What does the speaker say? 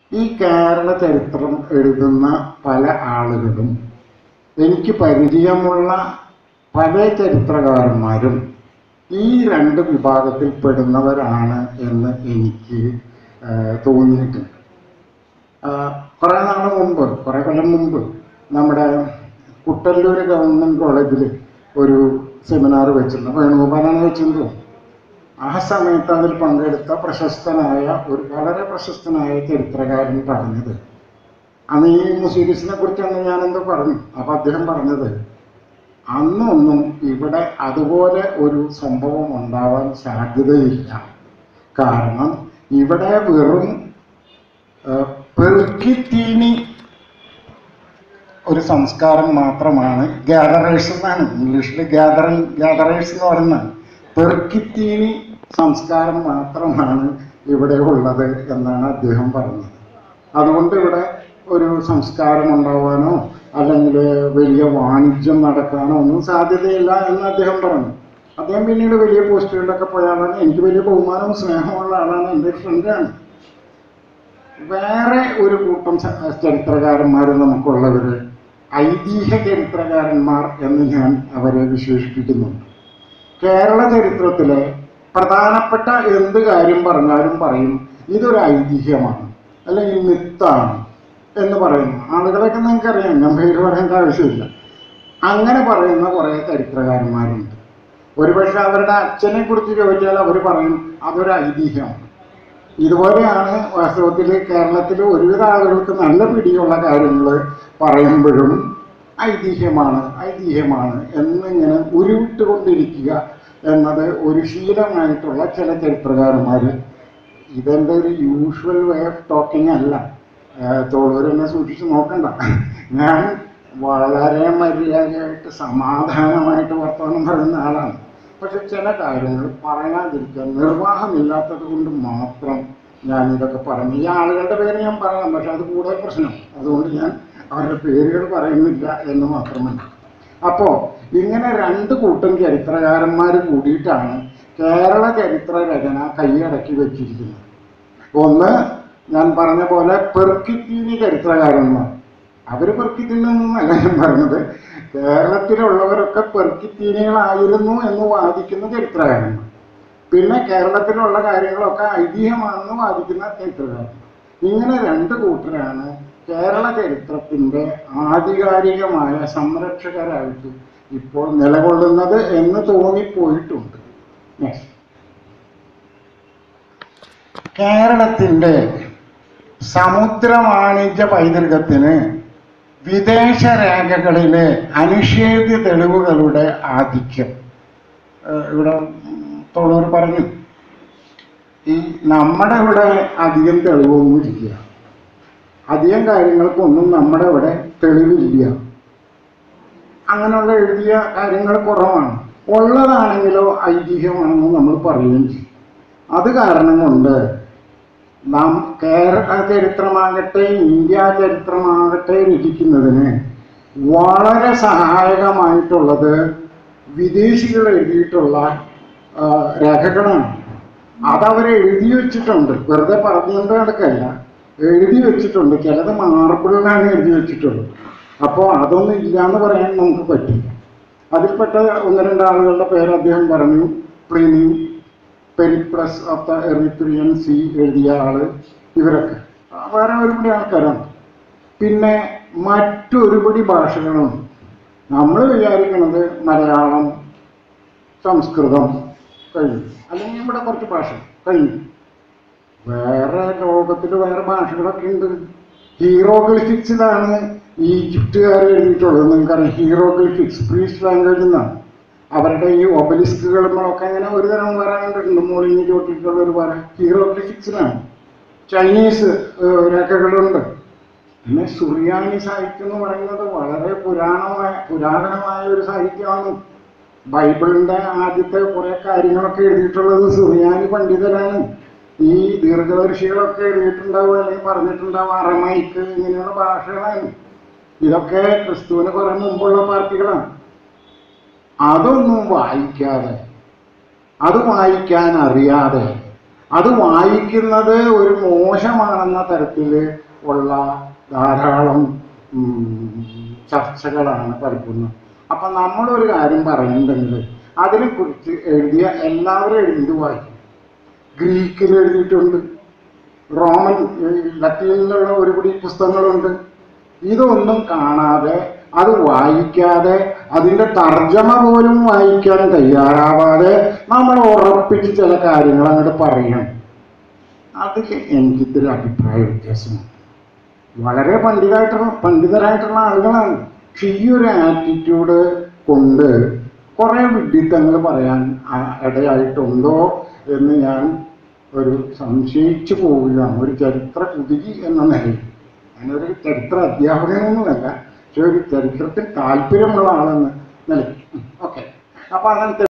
ഈ കേരള ചരിത്രം എഴുതുന്ന പല ആളുകളും എനിക്ക് പരിചയമുള്ള പല ചരിത്രകാരന്മാരും ഈ രണ്ട് വിഭാഗത്തിൽ പെടുന്നവരാണ് എന്ന് എനിക്ക് ആ, തോന്നിയിട്ടുണ്ട് ആ, കുറേ നാൾ മുമ്പ് കുറേ കൊല്ലം മുമ്പ് നമ്മുടെ കുട്ടല്ലൂർ ഗവൺമെൻറ് കോളേജിൽ ഒരു സെമിനാർ വെച്ചിരുന്നു വേണുഗോപാലാണ് വെച്ചിരുന്നു ആ സമയത്ത് അതിൽ പങ്കെടുത്ത പ്രശസ്തനായ ഒരു വളരെ പ്രശസ്തനായ ചരിത്രകാരൻ പറഞ്ഞത് അന്ന് ഈ മുസീരീസിനെ കുറിച്ച് അന്ന് ഞാനെന്തോ പറഞ്ഞു അപ്പം അദ്ദേഹം പറഞ്ഞത് അന്നൊന്നും ഇവിടെ അതുപോലെ ഒരു സംഭവം ഉണ്ടാവാൻ സാധ്യതയില്ല കാരണം ഇവിടെ വെറും ഏഹ്, പെറുക്കിത്തീനി ഒരു സംസ്കാരം മാത്രമാണ് ഗ്യാദറേഴ്സ് എന്നാണ് ഇംഗ്ലീഷിൽ ഗ്യാദറിങ് ഗ്യാദറേഴ്സ് എന്ന് പറയുന്നത് പെറുക്കിത്തീനി സംസ്കാരം മാത്രമാണ് ഇവിടെ ഉള്ളത് എന്നാണ് അദ്ദേഹം പറഞ്ഞത് അതുകൊണ്ട് ഇവിടെ ഒരു സംസ്കാരം ഉണ്ടാവാനോ അല്ലെങ്കിൽ വലിയ വാണിജ്യം നടക്കാനോ ഒന്നും സാധ്യതയില്ല എന്ന് അദ്ദേഹം പറഞ്ഞു അദ്ദേഹം പിന്നീട് വലിയ പോസ്റ്റുകളിലൊക്കെ പോയ ആളാണ് എനിക്ക് വലിയ ബഹുമാനവും സ്നേഹമുള്ള ആളാണ് എൻ്റെ ഒരു ഫ്രണ്ടാണ് വേറെ ഒരു കൂട്ടം ച- ചരിത്രകാരന്മാർ നമുക്കുള്ളവർ ഐതിഹ്യ ചരിത്രകാരന്മാർ എന്ന് ഞാൻ അവരെ വിശേഷിപ്പിക്കുന്നുണ്ട് കേരള ചരിത്രത്തിലെ പ്രധാനപ്പെട്ട എന്ത് കാര്യം പറഞ്ഞാലും പറയും ഇതൊരു ഐതിഹ്യമാണ് അല്ലെങ്കിൽ മിത്താണ് എന്ന് പറയുന്നു ആളുകളൊക്കെ നിങ്ങൾക്കറിയാം ഞാൻ പേര് പറയേണ്ട ആവശ്യമില്ല അങ്ങനെ പറയുന്ന കുറേ ചരിത്രകാരന്മാരുണ്ട് ഒരുപക്ഷെ അവരുടെ അച്ഛനെ കുറിച്ച് ചോദിച്ചാൽ അവർ പറയും അതൊരു ഐതിഹ്യമാണ് ഇതുപോലെയാണ് വാസ്തവത്തിൽ കേരളത്തിൽ ഒരുവിധ ആളുകൾക്ക് നല്ല പിടിയുള്ള കാര്യങ്ങൾ പറയുമ്പോഴും ഐതിഹ്യമാണ് ഐതിഹ്യമാണ് എന്നിങ്ങനെ ഉരുവിട്ടുകൊണ്ടിരിക്കുക എന്നത് ഒരു ശീലമായിട്ടുള്ള ചില ചരിത്രകാരന്മാർ ഇതെൻ്റെ ഒരു യൂഷ്വൽ വേ ഓഫ് ടോക്കിംഗ് അല്ല തോളൂർ എന്നെ സൂക്ഷിച്ച് നോക്കണ്ട ഞാൻ വളരെ മര്യാദയായിട്ട് സമാധാനമായിട്ട് വർത്തമാനം പറയുന്ന ആളാണ് പക്ഷെ ചില കാര്യങ്ങൾ പറയാതിരിക്കാൻ നിർവാഹമില്ലാത്തത് കൊണ്ട് മാത്രം ഞാൻ ഇതൊക്കെ പറഞ്ഞു ഈ ആളുകളുടെ പേര് ഞാൻ പറയാം പക്ഷെ അത് കൂടുതൽ പ്രശ്നം അതുകൊണ്ട് ഞാൻ അവരുടെ പേരുകൾ പറയുന്നില്ല എന്ന് മാത്രമല്ല അപ്പോൾ ഇങ്ങനെ രണ്ട് കൂട്ടം ചരിത്രകാരന്മാർ കൂടിയിട്ടാണ് കേരള ചരിത്ര രചന കൈയടക്കി വെച്ചിരിക്കുന്നത് ഒന്ന് ഞാൻ പറഞ്ഞ പോലെ പെർക്കിത്തീനി ചരിത്രകാരന്മാർ അവർ പെർക്കിത്തീനൊന്നുമല്ല ഞാൻ പറഞ്ഞത് കേരളത്തിലുള്ളവരൊക്കെ പെർക്കിത്തീനികളായിരുന്നു എന്ന് വാദിക്കുന്ന ചരിത്രകാരന്മാർ പിന്നെ കേരളത്തിലുള്ള കാര്യങ്ങളൊക്കെ ഐതിഹ്യമാണെന്ന് വാദിക്കുന്ന ചരിത്രകാരന്മാർ ഇങ്ങനെ രണ്ട് കൂട്ടരാണ് കേരള ചരിത്രത്തിൻ്റെ ആധികാരികമായ സംരക്ഷകരായിട്ട് ഇപ്പോൾ നിലകൊള്ളുന്നത് എന്ന് തോന്നിപ്പോയിട്ടുണ്ട് നെക്സ്റ്റ് കേരളത്തിൻ്റെ സമുദ്ര വാണിജ്യ പൈതൃകത്തിന് വിദേശ രേഖകളിലെ അനിഷേധ്യ തെളിവുകളുടെ ആധിക്യം ഏഹ് ഇവിടെ തൊള്ളൂർ പറഞ്ഞു ഈ നമ്മുടെ ഇവിടെ അധികം തെളിവൊന്നും ഇല്ല അധികം കാര്യങ്ങൾക്കൊന്നും നമ്മുടെ ഇവിടെ തെളിവില്ല അങ്ങനെയുള്ള എഴുതിയ കാര്യങ്ങൾ കുറവാണ് ഉള്ളതാണെങ്കിലോ ഐതിഹ്യമാണെന്ന് നമ്മൾ പറയുകയും ചെയ്യും അത് കാരണം കൊണ്ട് നാം കേരള ചരിത്രമാകട്ടെ ഇന്ത്യ ചരിത്രമാകട്ടെ രചിക്കുന്നതിന് വളരെ സഹായകമായിട്ടുള്ളത് വിദേശികൾ എഴുതിയിട്ടുള്ള ആ, രേഖകളാണ് അതവർ എഴുതി വെച്ചിട്ടുണ്ട് വെറുതെ പറഞ്ഞുകൊണ്ട് നടക്കല്ല എഴുതി വെച്ചിട്ടുണ്ട് ചിലത് മാർബിളിലാണ് എഴുതി വെച്ചിട്ടുള്ളത് അപ്പോൾ അതൊന്നും ഇല്ലയെന്ന് പറയാൻ നമുക്ക് പറ്റില്ല അതിൽപ്പെട്ട ഒന്ന് രണ്ട് ആളുകളുടെ പേര് അദ്ദേഹം പറഞ്ഞു Pliny Periplus of the Erythraean Sea എഴുതിയ ആള് ഇവരൊക്കെ വേറെ ഒരുപടി ആൾക്കാരാണ് പിന്നെ മറ്റൊരുപടി ഭാഷകളുണ്ട് നമ്മൾ വിചാരിക്കുന്നത് മലയാളം സംസ്കൃതം കഴിഞ്ഞു അല്ലെങ്കിൽ ഇവിടെ കുറച്ച് ഭാഷ കഴിഞ്ഞു വേറെ ലോകത്തിൽ വേറെ ഭാഷകളൊക്കെ ഉണ്ട് ഹീറോഗ്ലിഫിക്സിലാണ് ഈജിപ്തുകാർ എഴുതിയിട്ടുള്ളത് നിങ്ങൾക്കറിയാം ഹീറോഗ്ലിഫിക്സ് പ്രീസ്റ്റ് ലാംഗ്വേജ് എന്നാണ് അവരുടെ ഈ ഒബലിസ്കുകളൊക്കെ ഇങ്ങനെ ഒരു തരം വരാനുണ്ട് മോളിഞ്ഞ് ചോട്ടിട്ടുള്ള ഒരു വര ഹീറോഗ്ലിഫിക്സിലാണ് ചൈനീസ് ഏഹ്, രേഖകളുണ്ട് പിന്നെ സുറിയാനി സാഹിത്യം എന്ന് പറയുന്നത് വളരെ പുരാണമായ പുരാതനമായ ഒരു സാഹിത്യമാണ് ബൈബിളിന്റെ ആദ്യത്തെ കുറെ കാര്യങ്ങളൊക്കെ എഴുതിയിട്ടുള്ളത് സുറിയാനി പണ്ഡിതരാണ് ഈ ദീർഘദർശികളൊക്കെ എഴുതിയിട്ടുണ്ടാവും അല്ലെങ്കിൽ പറഞ്ഞിട്ടുണ്ടാവും അറമൈക്ക് ഇങ്ങനെയുള്ള ഭാഷകളാണ് ഇതൊക്കെ ക്രിസ്തുവിന് കുറെ മുമ്പുള്ള പാർട്ടികളാണ് അതൊന്നും വായിക്കാതെ അത് വായിക്കാൻ അറിയാതെ അത് വായിക്കുന്നത് ഒരു മോശമാണെന്ന തരത്തിൽ ഉള്ള ധാരാളം ഉം, ചർച്ചകളാണ് പലപ്പോഴും അപ്പം നമ്മളൊരു കാര്യം പറയുന്നുണ്ടെങ്കിൽ അതിനെക്കുറിച്ച് എഴുതിയ എല്ലാവരും എഴുതി വായിക്കും ഗ്രീക്കിൽ എഴുതിയിട്ടുണ്ട് റോമൻ ഏഹ്, ലത്തീനിലുള്ള ഒരുപിടി പുസ്തകങ്ങളുണ്ട് ഇതൊന്നും കാണാതെ അത് വായിക്കാതെ അതിൻ്റെ തർജ്ജമ പോലും വായിക്കാൻ തയ്യാറാവാതെ നമ്മൾ ഉറപ്പിച്ച് ചില കാര്യങ്ങൾ അങ്ങോട്ട് പറയണം അതിൽ എനിക്കിത്തിരി അഭിപ്രായ വ്യത്യാസമുണ്ട് വളരെ പണ്ഡിതായിട്ടുള്ള പണ്ഡിതരായിട്ടുള്ള ആളുകളാണ് പക്ഷെ ഈ ഒരു ആറ്റിറ്റ്യൂഡ് കൊണ്ട് കുറേ വിഡ്ഢിത്തങ്ങൾ പറയാൻ ആ, ഇടയായിട്ടുണ്ടോ എന്ന് ഞാൻ ഒരു സംശയിച്ചു പോവുകയാണ് ഒരു ചരിത്ര കുതിരി എന്ന നിലയിൽ ഞാനൊരു ചരിത്ര അധ്യാപകനൊന്നുമല്ല പക്ഷെ ഒരു ചരിത്രത്തിൽ താല്പര്യമുള്ള ആളെന്ന് നിലയ്ക്ക് ഓക്കെ അപ്പോൾ അങ്ങനത്തെ